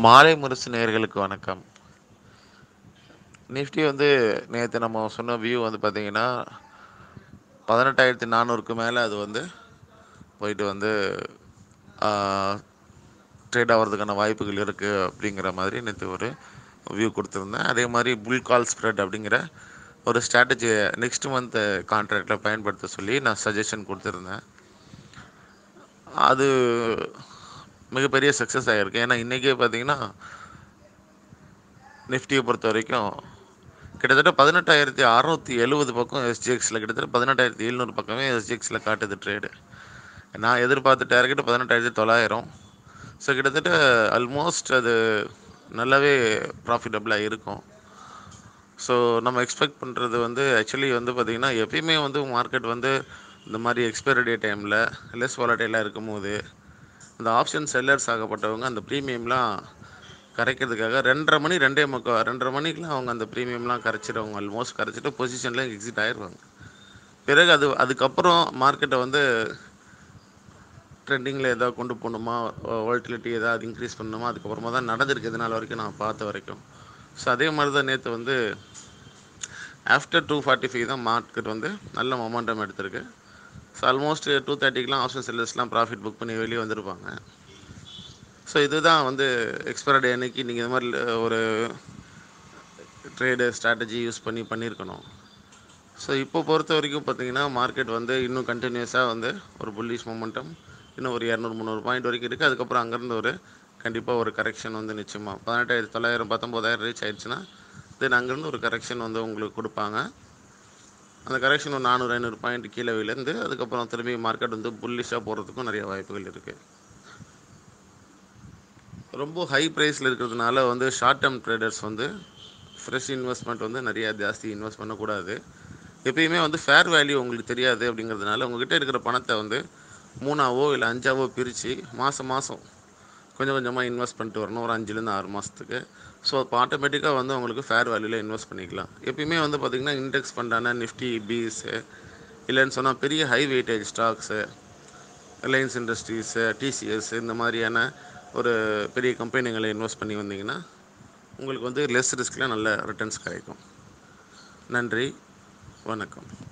மாலை முரசு நேயர்களுக்கு வணக்கம் நிஃப்டி வந்து நேற்று நம்ம சொன்ன வியூ வந்து பார்த்தீங்கன்னா பதினெட்டாயிரத்தி நானூறுக்கு மேலே அது வந்து போயிட்டு வந்து ட்ரேட் ஆகிறதுக்கான வாய்ப்புகள் இருக்குது அப்படிங்கிற மாதிரி நேற்று ஒரு வியூ கொடுத்துருந்தேன் அதே மாதிரி புல் கால் ஸ்ப்ரெட் அப்படிங்கிற ஒரு ஸ்ட்ராட்டஜி நெக்ஸ்ட் மந்த் கான்ட்ராக்டில் பயன்படுத்த சொல்லி நான் சஜஷன் கொடுத்துருந்தேன் அது மிகப்பெரிய சக்ஸஸ் ஆகிருக்கு ஏன்னா இன்றைக்கே பார்த்தீங்கன்னா நிஃப்டியை பொறுத்த வரைக்கும் கிட்டத்தட்ட பதினெட்டாயிரத்தி அறநூற்றி எழுபது பக்கம் எஸ்ஜிஎக்ஸில் கிட்டத்தட்ட பதினெட்டாயிரத்தி எழுநூறு பக்கமே எஸ்ஜிஎக்ஸில் காட்டுது ட்ரேடு நான் எதிர்பார்த்த டார்கெட் பதினெட்டாயிரத்தி தொள்ளாயிரம் ஸோ கிட்டத்தட்ட ஆல்மோஸ்ட் அது நல்லாவே ப்ராஃபிட்டபுளாக இருக்கும் ஸோ நம்ம எக்ஸ்பெக்ட் பண்ணுறது வந்து ஆக்சுவலி வந்து பார்த்திங்கன்னா எப்பயுமே வந்து மார்க்கெட் வந்து இந்த மாதிரி எக்ஸ்பைரி டே டைமில் லெஸ் வாலட்டைலாக இருக்கும்போது இந்த ஆப்ஷன் செல்லர்ஸ் ஆகப்பட்டவங்க அந்த ப்ரீமியம்லாம் கரைக்கிறதுக்காக ரெண்டரை மணி ரெண்டே முக்கா ரெண்டரை மணிக்கெலாம் அவங்க அந்த ப்ரீமியம்லாம் கரைச்சிடுவாங்க ஆல்மோஸ்ட் கரைச்சிட்டு பொசிஷனில் எக்ஸிட் ஆயிடுவாங்க பிறகு அது அதுக்கப்புறம் மார்க்கெட்டை வந்து ட்ரெண்டிங்கில் எதாவது கொண்டு போகணுமா வால்டிலிட்டி எதாவது இன்க்ரீஸ் பண்ணணுமா அதுக்கப்புறமா தான் நடந்திருக்கு இது நாள் வரைக்கும் நான் பார்த்த வரைக்கும் ஸோ அதே மாதிரி தான் நேற்று வந்து ஆஃப்டர் டூ ஃபார்ட்டி ஃபைவ் தான் மார்க்கெட் வந்து நல்ல மொமெண்டம் எடுத்திருக்கு ஸோ ஆல்மோஸ்ட் டூ தேர்ட்டிக்கெலாம் ஆப்ஷன் செல்லர்ஸ்லாம் ப்ராஃபிட் புக் பண்ணி வெளியே வந்திருப்பாங்க ஸோ இதுதான் வந்து எக்ஸ்பைரி டே அன்னைக்கு நீங்கள் இது மாதிரி ஒரு ட்ரேடு ஸ்ட்ராட்டஜி யூஸ் பண்ணி பண்ணியிருக்கணும் ஸோ இப்போ பொறுத்த வரைக்கும் பார்த்தீங்கன்னா மார்க்கெட் வந்து இன்னும் கண்டினியூஸாக வந்து ஒரு புல்லிஷ் மொமெண்டம் இன்னும் ஒரு இரநூறு முந்நூறு பாயிண்ட் வரைக்கும் இருக்குது அதுக்கப்புறம் அங்கேருந்து ஒரு கண்டிப்பாக ஒரு கரெக்ஷன் வந்து நிச்சயமாக பதினெட்டாயிரத்தி தொள்ளாயிரம் பத்தொம்போதாயிரம் ரீச் ஆயிடுச்சுன்னா தென் அங்கேருந்து ஒரு கரெக்ஷன் வந்து உங்களுக்கு கொடுப்பாங்க அந்த கரெக்ஷன் ஒரு நானூறு ஐநூறு பாயிண்ட் கீழே விழுந்து அதுக்கப்புறம் திரும்பி மார்க்கெட் வந்து புல்லிஷாக போகிறதுக்கும் நிறைய வாய்ப்புகள் இருக்குது ரொம்ப ஹை ப்ரைஸில் இருக்கிறதுனால வந்து ஷார்ட் டேர்ம் ட்ரேடர்ஸ் வந்து ஃப்ரெஷ் இன்வெஸ்ட்மெண்ட் வந்து நிறையா ஜாஸ்தி இன்வெஸ்ட் பண்ணக்கூடாது எப்பயுமே வந்து ஃபேர் வேல்யூ உங்களுக்கு தெரியாது அப்படிங்கிறதுனால உங்ககிட்ட இருக்கிற பணத்தை வந்து மூணாவோ இல்லை அஞ்சாவோ பிரித்து மாதம் மாதம் கொஞ்சம் கொஞ்சமாக இன்வெஸ்ட் பண்ணிட்டு வரணும் ஒரு அஞ்சுலேருந்து ஆறு மாதத்துக்கு ஸோ அப்போ ஆட்டோமேட்டிக்காக வந்து உங்களுக்கு ஃபேர் வேல்யூவில் இன்வெஸ்ட் பண்ணிக்கலாம் எப்பயுமே வந்து பார்த்திங்கன்னா இண்டெக்ஸ் ஃபண்டான நிஃப்டி பீஸு இல்லைன்னு சொன்னால் பெரிய high weightage stocks Reliance Industries TCS இந்த மாதிரியான ஒரு பெரிய கம்பெனிகளை இன்வெஸ்ட் பண்ணி வந்தீங்கன்னா உங்களுக்கு வந்து லெஸ் ரிஸ்கில் நல்ல ரிட்டர்ன்ஸ் கிடைக்கும் நன்றி வணக்கம்